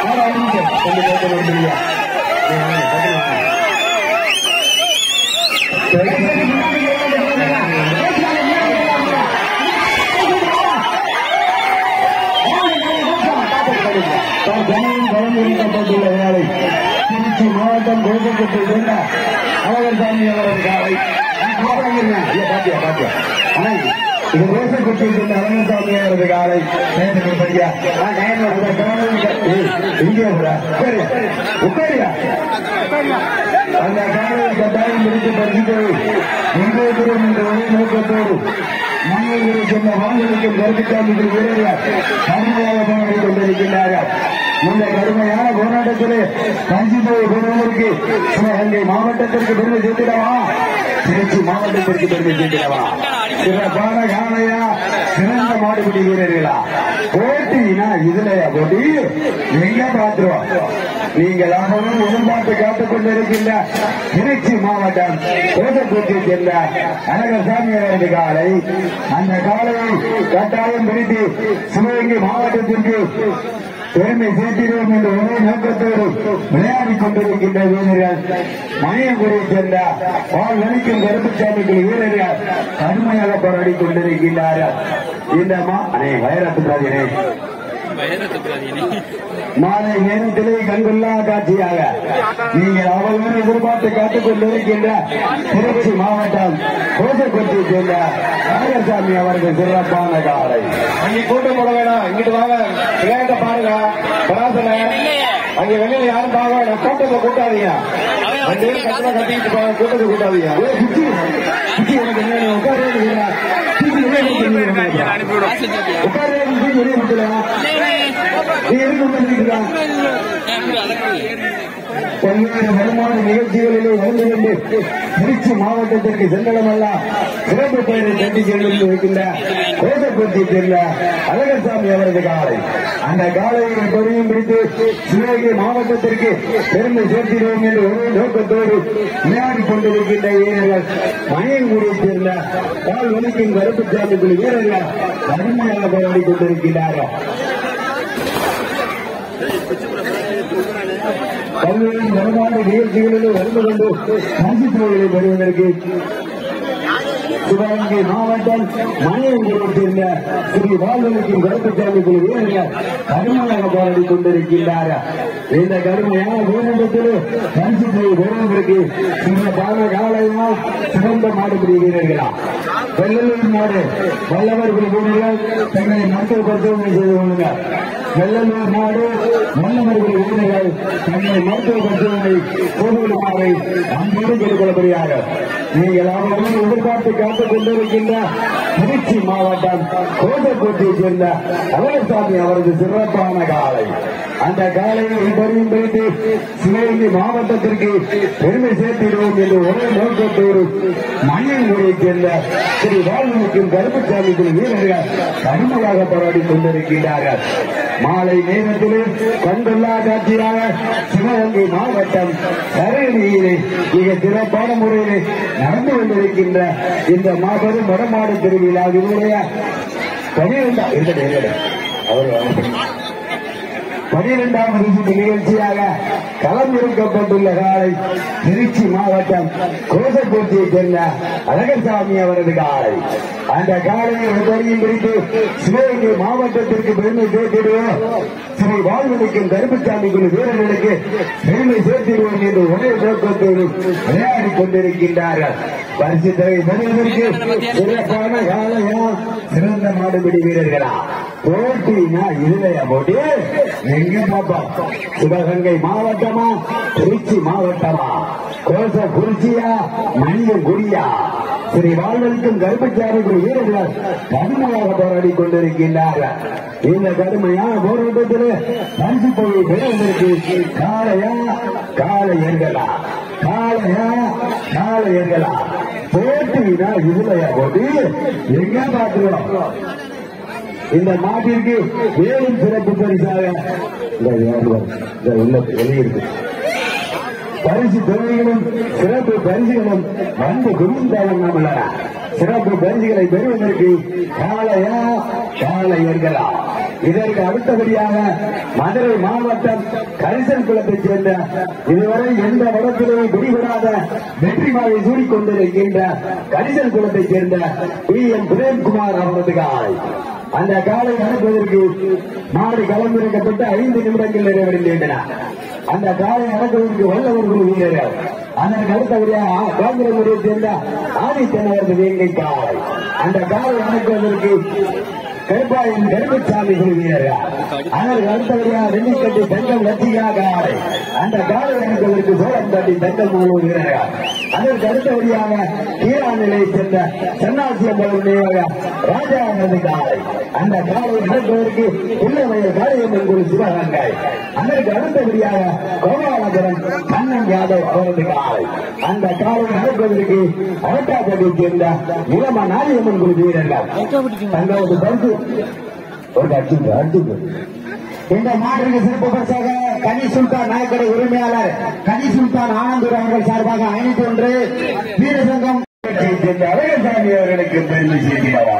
ஆறு நிமிஷம் கொஞ்சம் கேட்க முடியலையா பழமுடிக்கப்பட்டுள்ள வேலை திருச்சி மாவட்டம் கோபப்பட்டு கொண்ட அவர்சாமி அவரது காலை பாத்தியா பாத்தியா ஆனா இது ரோசக்குட்டி கொண்ட அவர்சாமி அவரது காலை நேரத்துக்கு படியா இங்கே உட்காரியா உட்காரியா அந்த காலை கட்டாயம் முடித்து பறித்து முன்போதும் என்ற ஒரே நோக்கத்தோடு மன்னர்களை சொன்ன வாங்கலுக்கும் கருத்துக்காமிகள் வீரர்கள் கடுமையாக போராடி கொண்டிருக்கின்றார்கள் இந்த கடுமையான போராட்டத்திலே கஞ்சி போய் பெறுவதற்கு சிவகங்கை மாவட்டத்திற்கு பெருமை சேர்த்திடவா திருச்சி மாவட்டத்திற்கு பெருமை சேர்த்திடவா சிறப்பான காலையா சிறந்த மாடுபிடி வீரர்களா போட்டினா இதுலயா போட்டி எங்க பாத்துருவோம் நீங்கள் அவரும் எதிர்பார்த்து காத்துக் கொண்டிருக்கின்ற திருச்சி மாவட்டம் கோட்டக்கூட்டியை சேர்ந்த அழகசாமி அவரது காலை அந்த காலையை கட்டாயம் பிடித்து சிவகங்கை மாவட்டத்திற்கு பெருமை சேர்த்திடுவோம் என்ற ஒரே நோக்கத்தோடு விளையாடிக் கொண்டிருக்கின்ற வீரர்கள் மணியங்குடியை சேர்ந்த பால் வலிக்கும் கருப்புச்சாமிகள் வீரர்கள் கடுமையாக போராடி கொண்டிருக்கின்றார்கள் இந்த மா அனே வைரத்துக்காதினே மாலை நேரத்திலே கண்கொள்ளா காட்சியாக நீங்கள் அவர்களுடன் எதிர்பார்த்து காத்துக் கொண்டிருக்கின்ற திருச்சி மாவட்டம் கோசக்குட்டியை சேர்ந்த நாகசாமி அவர்கள் சிறப்பான காலை அங்க கூட்டம் போட வேணாம் இங்கிட்டு வாங்க விளையாட்ட பாருங்க பராசன அங்க வெளியில யாரும் பார்க்க வேணாம் கூட்டத்தை கூட்டாதீங்க ரெண்டு பேரும் கட்டண கட்டிக்கிட்டு போங்க கூட்டத்தை கூட்டாதீங்க ஏய், குச்சி, குச்சி, உனக்கு என்ன வேணும்? உட்காரு, இல்லையா? குச்சி, வெளியே நிறுத்து, வெளியே நிறுத்து. உட்காரு, குச்சி, வெளியே நிறுத்துடா. நீ எதுக்கு உட்கார்ந்து நிக்கிறா? பல்வேறு வருமான நிகழ்ச்சிகளிலே கலந்து கொண்டு திருச்சி மாவட்டத்திற்கு சென்றடமெல்லாம் சிறப்பு பெயரை கட்டி சென்று இருக்கின்ற கோசக்குச்சியை சேர்ந்த அழகசாமி அவரது காலை அந்த காலையை கொடியும் பிடித்து சிவகங்கை மாவட்டத்திற்கு பெருமை சேர்த்திடுவோம் என்று ஒரே நோக்கத்தோடு விளையாடி கொண்டிருக்கின்ற வீரர்கள் மணியன்குடியை சேர்ந்த கால் வலிக்கும் கருப்புச்சாமி குழு வீரர்கள் கடுமையாக போராடி கொண்டிருக்கிறார்கள் பல்வேறு வருமான நிகழ்ச்சிகளில் வந்து கொண்டு காட்சி தொழிலை பெறுவதற்கு சிவகங்கை மாவட்டம் மணியங்குடியை சேர்ந்த ஸ்ரீ வாழ்வனுக்கும் கருப்புச்சாமி குழு வீரர்கள் கடுமையாக போராடி கொண்டிருக்கின்றார்கள் இந்த கடுமையான போராட்டத்தில் காட்சி தொழில் பெறுவதற்கு சிறப்பான காலையா சிறந்த மாடுபிடி வீரர்களா வெள்ளலூர் நாடு வல்லவர்கள் வீரர்கள் தங்களை மருத்துவ பரிசோதனை செய்து கொள்ளுங்கள் வெள்ளலூர் நாடு வல்லவர்கள் வீரர்கள் தங்களை மருத்துவ பரிசோதனை செய்துகொள்ளுமாறு அன்போடு கேட்டுக்கொள்ளப்படுகிறார்கள் நீங்கள் அவர்களும் எதிர்பார்த்து காத்துக் கொண்டிருக்கின்ற திருச்சி மாவட்டம் கோட்டக்கோட்டையை சேர்ந்த அழகசாமி அவரது சிறப்பான காலை அந்த காலையை இப்படியும் பிடித்து சிவகங்கை மாவட்டத்திற்கு பெருமை சேர்த்திடுவோம் என்று ஒரே நோக்கத்தோடு மணியங்குடியைச் சேர்ந்த ஸ்ரீ வாழ்வுக்கும் கருப்புசாமி குழு வீரர்கள் கடுமையாக போராடி கொண்டிருக்கின்றார்கள் மாலை நேரத்திலே கண்கொள்ளா காட்சியாக சிவகங்கை மாவட்டம் கரையிலே மிக சிறப்பான முறையிலே நடந்து கொண்டிருக்கின்ற இந்த மாபெரும் வடமாடு திருவிழா இதனுடைய பனிரெண்டாம் இருந்தது அவர் பனிரெண்டாம் ரிசிட் நிகழ்ச்சியாக களமிருக்கப்பட்டுள்ள காலை திருச்சி மாவட்டம் கோசக்கோட்டையை சேர்ந்த அழகசாமி அவரது காலை அந்த காலையை ஒருவரையும் பிடித்து சிவகங்கை மாவட்டத்திற்கு பெருமை சேர்த்திடுவோம் ஸ்ரீ வாழ்வனுக்கும் கருப்புசாமி குழு வீரர்களுக்கு பெருமை சேர்த்திடுவோம் என்று ஒரே நோக்கத்தோடு விளையாடி கொண்டிருக்கின்றார்கள் பரிசு தொகை பெறுவதற்கு சிறப்பான காலையா சிறந்த மாடுபிடி வீரர்களா போட்டினா இதுலையா போட்டி எங்க பாப்பா சிவகங்கை மாவட்டமா திருச்சி மாவட்டமா கோச குறிச்சியா மணியம் குடியா ஸ்ரீ வாழ்வனுக்கும் கருப்பச்சாரிகள் வீரர்கள் கடுமையாக போராடி கொண்டிருக்கின்றார்கள் இந்த கடுமையான போராட்டத்தில் பரிசு தொகை பெறுவதற்கு காளையா காளையர்களா காளையா காளையர்களா போட்டினா இதுலையா போட்டி எங்க பாத்துருவோம் இந்த மாட்டிற்கு மேலும் சிறப்பு பரிசாக இந்த வியாபாரம், இந்த உள்ள வெளியிருக்கு பரிசு தொகைகளும் சிறப்பு பரிசுகளும் வந்து குவிந்தாலும் நம்மள சிறப்பு பரிசுகளை பெறுவதற்கு காளையா காளையர்களா இதற்கு அடுத்தபடியாக மதுரை மாவட்டம் கரிசல் குளத்தைச் சேர்ந்த இதுவரை எந்த வடத்திலேயும் பிடிபடாத வெற்றி மாலை சூடிக்கொண்டிருக்கின்ற கரிசல் குளத்தைச் சேர்ந்த பி எம் பிரேம்குமார் அவரது காலை அந்த காலை அனுப்புவதற்கு மாடு களமிறக்கப்பட்டு ஐந்து நிமிடங்கள் நிறைவடைகின்றன அந்த காலை அடக்குவதற்கு வல்லவர்கள் வீரர்கள் அதற்கு அடுத்தபடியாக காங்கிரமுடியை சேர்ந்த ஆதித்தன் அவரது வேங்கை காலை அந்த காலை அடக்குவதற்கு கருப்பாயின் கருப்பசாமி குழு வீரர்கள் அதற்கு அடுத்தபடியாக வெள்ளிக்கட்டி தங்கம் லட்சிகா காலை அந்த காலை அடக்குவதற்கு சோழம்பட்டி தங்கம் முழு வீரர்கள் அதற்கு அடுத்தபடியாக கீழா நிலையை சேர்ந்த சன்னாசியம்பலம் நினைவாக ராஜா அவரது காலை அந்த காலை நடப்பதற்கு உள்ளவையர் காளியம்மன் குழு சிவகங்கை அதற்கு அடுத்தபடியாக கோபாலகரன் கண்ணன் யாதவ் அவரது காலை அந்த காலை நடப்பதற்கு அவட்டாப்பட்டியை சேர்ந்த இளம நாளியம்மன் குழு வீரர்கள் தங்களது பரிசு ஒரு அடிச்சு அடிச்சு இந்த மாட்டிற்கு சிறப்பு பரிசாக கனி சுல்தான் நாயக்கடை உரிமையாளர் கனி சுல்தான் ஆனந்தூர் அவர்கள் சார்பாக ஐநூத்தி ஒன்று வீரசங்கம் அழகசாமி அவர்களுக்கு பெருமை சேர்க்கிறவா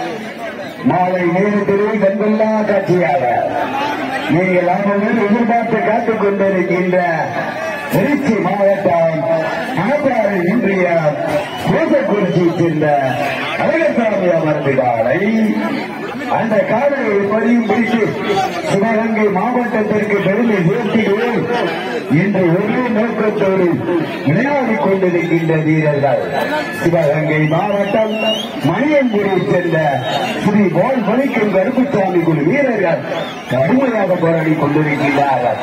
மாலை நேரத்திலே கண்கொள்ளா காட்சியாக நீங்கள் அவர்கள் எதிர்பார்த்து காத்துக் கொண்டிருக்கின்ற திருச்சி மாவட்டம் மணப்பாறை இன்றைய கோசக்குறிச்சியை சேர்ந்த அழகசாமி அமர்ந்து காலை அந்த காலையை பதியும் பிடித்து சிவகங்கை மாவட்டத்திற்கு பெருமை சேர்த்திடுவோம் இன்று ஒரே நோக்கத்தோடு விளையாடிக் கொண்டிருக்கின்ற வீரர்கள் சிவகங்கை மாவட்டம் மணியங்குடியை சேர்ந்த ஸ்ரீ போல் மணிக்கும் கருப்புசாமி குழு வீரர்கள் கடுமையாக போராடி கொண்டிருக்கின்றார்கள்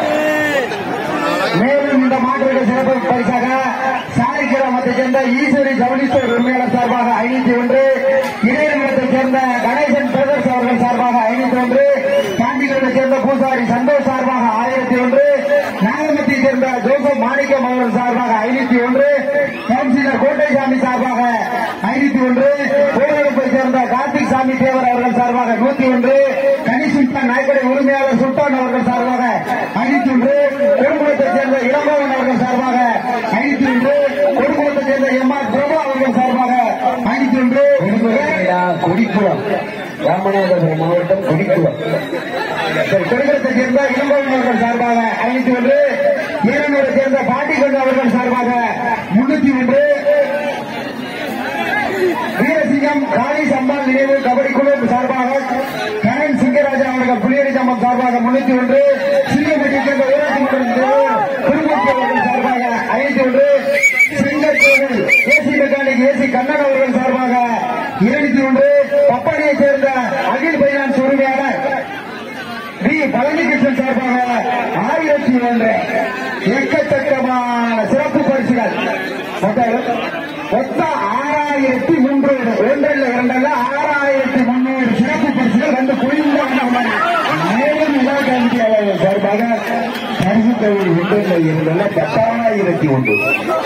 மேலும் இந்த மாற்றுக்கு சிறப்பு பரிசாக சாலை கிராமத்தைச் சேர்ந்த ஈஸ்வரி ஜவுளிஸ்டோர் உரிமையாளர் சார்பாக ஐநூத்தி ஒன்று இடைநிலத்தைச் சேர்ந்த கணேசன் பிரதர்ஸ் அவர்கள் சார்பாக ஐநூத்தி ஒன்று காந்திகளைச் சேர்ந்த பூசாரி சந்தோஷ் சார்பாக ஆயிரத்தி ஒன்று நாகமத்தைச் சேர்ந்த ஜோசப் மாணிக்கம் அவர்கள் சார்பாக ஐநூத்தி ஒன்று கவுன்சிலர் கோட்டைசாமி சார்பாக ஐநூத்தி ஒன்று கோவிலப்பை சேர்ந்த கார்த்திக் சாமி தேவர் அவர்கள் சார்பாக நூத்தி ஒன்று கனி சுல்தான் நாயக்கடை உரிமையாளர் சுல்தான் அவர்கள் சார்பாக ஐநூத்தி ஒன்று கொடுங்குளத்தைச் சேர்ந்த இளங்கோவன் அவர்கள் சார்பாக ஐநூத்தி ஒன்று கொடுங்குளத்தைச் சேர்ந்த எம் ஆர் பிரபு அவர்கள் சார்பாக ஐநூத்தி ஒன்று குடிக்குளம் ராமநாதபுரம் மாவட்டம் குடிக்குளம் கொடுங்குளத்தைச் சேர்ந்த இளங்கோவன் அவர்கள் சார்பாக ஐநூத்தி ஒன்று ஈரனூரை சேர்ந்த பாண்டிகொண்டு அவர்கள் சார்பாக முன்னூத்தி ஒன்று வீரசிங்கம் காளி சம்பால் நினைவு கபடி குழு சார்பாக கரண் சிங்கராஜா அவர்கள் புலியடி சம்பம் சார்பாக முன்னூத்தி ஒன்று சிங்கப்பட்டி சேர்ந்த ஊராட்சி மன்ற தலைவர் குருமூர்த்தி அவர்கள் சார்பாக ஐநூத்தி ஒன்று Singakoil AC mechanic AC Kannan அவர்கள் சார்பாக இருநூத்தி ஒன்று பப்பாடியை சேர்ந்த அகில் பைனான்ஸ் உரிமையாளர் டி பழனிகிருஷ்ணன் சார்பாக ஆயிரத்தி ஒன்று எக்கச்சக்கமான சிறப்பு பரிசுகள் மொத்தம் மொத்தம் ஆறாயிரத்தி முன்னூறு ஒன்றல்ல இரண்டல்ல ஆறாயிரத்தி முன்னூறு சிறப்பு பரிசுகள் வந்து குவிந்தாங்க மேலும் விழா கமிட்டியாளர்கள் சார்பாக பரிசு தொகை ஒன்றில் இருந்தல்ல பத்தாயிரத்தி ஒன்று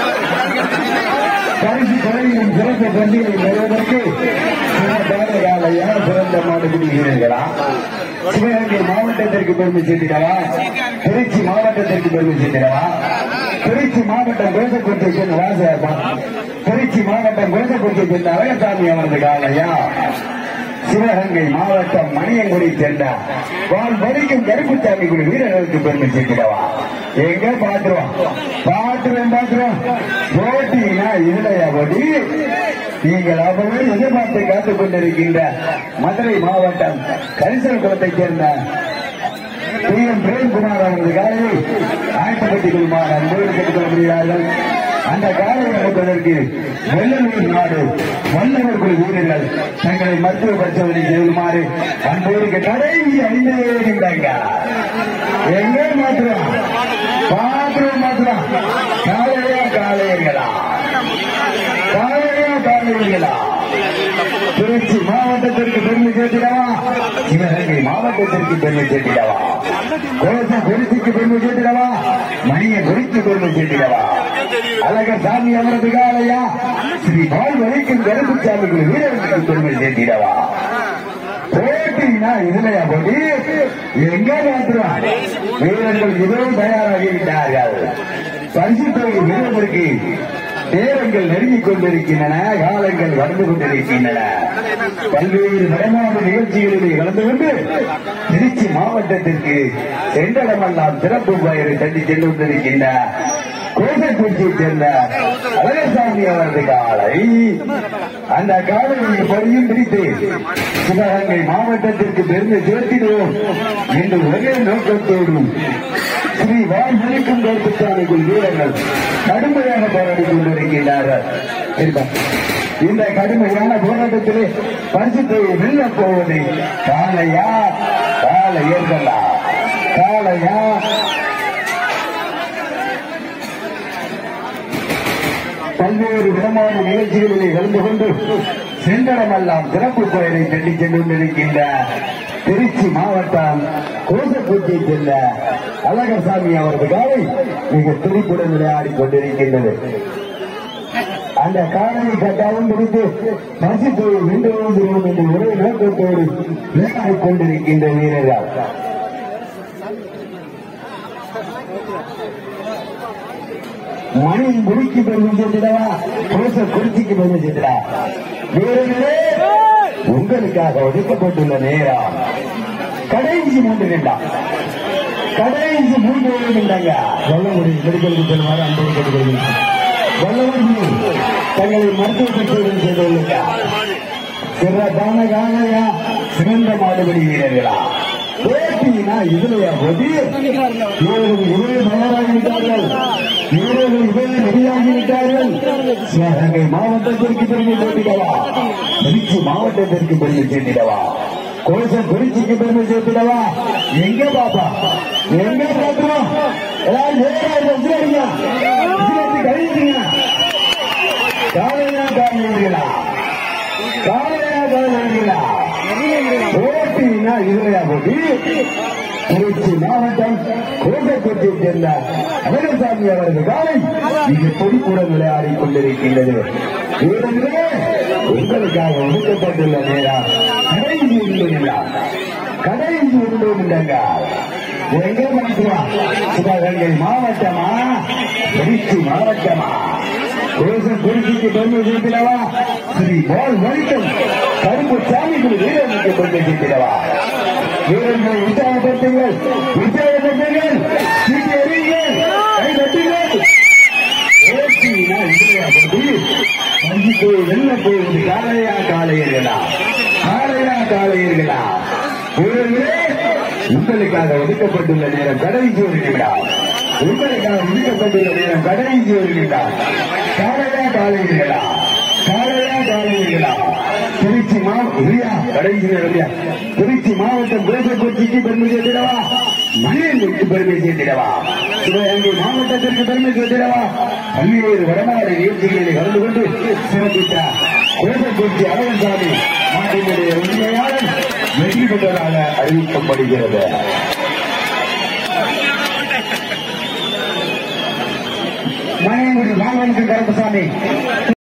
பரிசு தொகையின் சிறப்பு பந்தியை பெறுவதற்கு சிறப்பாக சிறந்த மாடுபிடி வீரர்களா சிவகங்கை மாவட்டத்திற்கு பெருமை சேர்த்திடவா திருச்சி மாவட்டத்திற்கு பெருமை சேர்த்திடவா திருச்சி மாவட்டம் கோசக்குறிச்சியை சேர்ந்த ராஜா திருச்சி மாவட்டம் கோசக்குறிச்சியை சேர்ந்த அழகசாமி அவரது காலையா சிவகங்கை மாவட்டம் மணியங்குடி சேர்ந்த வால் வரிக்கும் கருப்புச்சாமி குழு வீரர்களுக்கு பெருமை சேர்த்திடவா எங்க பாத்துருவோம் பாத்துருவோம் பாத்துருவோம் போட்டினா இல்லையா போட்டி நீங்கள் அவ்வளவு எதிர்பார்த்து காத்துக் கொண்டிருக்கின்ற மதுரை மாவட்டம் கரிசல் குளத்தைச் சேர்ந்த பி எம் பிரேம்குமார் அவரது காலையை ஆயத்தப்பட்டி குழுமார் அன்போடு கேட்டுக் கொள்ளப்படுகிறார்கள் அந்த காலையை நடப்பதற்கு வெள்ளலூர் நாடு வல்லவர் குழு வீரர்கள் தங்களை மருத்துவ பரிசோதனை செய்யுமாறு அன்போடு கடைசி ஐந்தே நிமிடங்கள் எங்கே மாத்திரம் பாத்திரம் மாத்திரம் காலையா காலையர்களா காலையா காலையர்களா திருச்சி மாவட்டத்திற்கு பெருமை சேர்த்திடவா சிவகங்கை மாவட்டத்திற்கு பெருமை சேர்த்திடவா கோசம் குறிச்சிக்கு பெருமை சேர்த்திடவா மணியை குறித்து பெருமை சேர்த்திடவா அழகர் சாமி அவரது காலையா ஸ்ரீ பால் வரைக்கும் கருப்புச்சாமி குழு வீரர்களுக்கு பெருமை சேர்த்திடவா போட்டினா இதுலையா போட்டி எங்க மாத்திரம் வீரர்கள் மிகவும் தயாராகி விட்டார்கள் பரிசு தொகை வீரர்களுக்கு நேரங்கள் நெருங்கிக் கொண்டிருக்கின்றன காலங்கள் வந்து கொண்டிருக்கின்றன பல்வேறு வடமாடு நிகழ்ச்சிகளிலே கலந்து கொண்டு திருச்சி மாவட்டத்திற்கு சென்றடமெல்லாம் சிறப்பு பெயரை தட்டி சென்று கொண்டிருக்கின்ற கோசைக்குச்சியை சேர்ந்த அழகசாமி அவரது காலை அந்த காலையை படியும் பிடித்து சிவகங்கை மாவட்டத்திற்கு பெருமை சேர்த்திடுவோம் என்று ஒரே நோக்கத்தோடு ஸ்ரீ வாழ்வழிக்கும் கருத்துக்கானுக்குள் வீரர்கள் கடுமையாக போராடி கொண்டிருக்கின்றார்கள் இருப்பா. இந்த கடுமையான போராட்டத்திலே பரிசுத்தை வெல்ல போவது காலையா காலை ஏற்கலா காலையா பல்வேறு விதமான நிகழ்ச்சிகளிலே கலந்து கொண்டு சென்றடமெல்லாம் சிறப்பு பெயரை தட்டி சென்று கொண்டிருக்கின்ற திருச்சி மாவட்டம் கோசப்பூச்சியை செல்ல அழகசாமி அவரது காலை மிக துடிப்புடன் விளையாடிக் கொண்டிருக்கின்றது அந்த காலையை கட்டாயம் பிடித்து பசித்தோடு நின்று வருகிறோம் என்ற ஒரே நோக்கத்தோடு விளையாடிக் கொண்டிருக்கின்ற வீரர்கள் மணி முடிக்கு பெருமை சேர்த்துடவா கோச குறிச்சிக்கு பெருமை சேர்த்துடா வீரர்களே உங்களுக்காக ஒதுக்கப்பட்டுள்ள நேரம் கடைசி மூன்று நின்றான் கடைசி மூன்று நின்றாங்க வல்லமுடி மெடிக்கலுக்கு செல்வாறு அன்போடு கேட்டுக்கொள்கிறேன் வல்லமுடி தங்களை மருத்துவ பெற்றோர்கள் செய்து கொள்ளுங்க சிறப்பான காலையா சிறந்த மாடுபடி வீரர்களா போட்டினா இதுலையா போட்டி இவர்கள் இவரே தயாராகிவிட்டார்கள் இவர்கள் இவரே ரெடியாகிவிட்டார்கள் சிவகங்கை மாவட்டத்திற்கு பெருமை சேர்த்திடவா திருச்சி மாவட்டத்திற்கு பெருமை சேர்த்திடவா கோசம் திருச்சிக்கு பெருமை சேர்த்திடவா எங்க பாப்பா எங்க பாத்துறோம் எல்லாரும் நேராக வச்சுருங்க கழிச்சுங்க காலையா காலையா காலையா காலையா போட்டினா இதுலையா போட்டி திருச்சி மாவட்டம் கோட்டைக்கோட்டையை சேர்ந்த அழகசாமி அவரது காலை இங்கு பொடிப்புடன் விளையாடிக் கொண்டிருக்கின்றது வீரர்களே உங்களுக்காக ஒதுக்கப்பட்டுள்ள நேரம் கடைசி உண்டுங்களா கடைசி உண்டுங்க எங்க மாற்றுவா சிவகங்கை மாவட்டமா திருச்சி மாவட்டமா தேசம் குறிச்சிக்கு பெருமை சேர்த்திடவா ஸ்ரீ போல் வலிக்கும் கருப்பு சாமிகள் வீரர்களுக்கு பெருமை சேர்த்திடவா வீரர்களை உற்சாகப்படுத்துங்கள் உற்சாகப்படுத்துங்கள் சீட்டி எறியுங்கள் கை தட்டுங்கள் ஏற்றினா இல்லையா போட்டி சந்தித்து வெல்ல போவது காலையா காலையர்களா காலையா காலையர்களா வீரர்களே உங்களுக்காக ஒதுக்கப்பட்டுள்ள நேரம் கடைசி ஒரு நிமிடம் உங்களுக்காக ஒதுக்கப்பட்டுள்ள நேரம் கடைசி ஒரு நிமிடம் காலையா காலையர்களா காலையா காலையர்களா திருச்சி மாவட்டம் கடைசி நேரம் திருச்சி மாவட்டம் குலசக்குச்சிக்கு பெருமை சேர்த்திடவா மணியனுக்கு பெருமை சேர்த்திடவா சிவகங்கை மாவட்டத்திற்கு பெருமை சேர்த்திடவா பல்வேறு வடநாடு நிகழ்ச்சிகளில் கலந்து கொண்டு சிறப்பித்த குலசக்குச்சி அழகசாமி நாட்டினுடைய உண்மையாளர் வெற்றி பெற்றதாக அறிவிக்கப்படுகிறது மணியங்குடி மாவட்ட கருப்பசாமி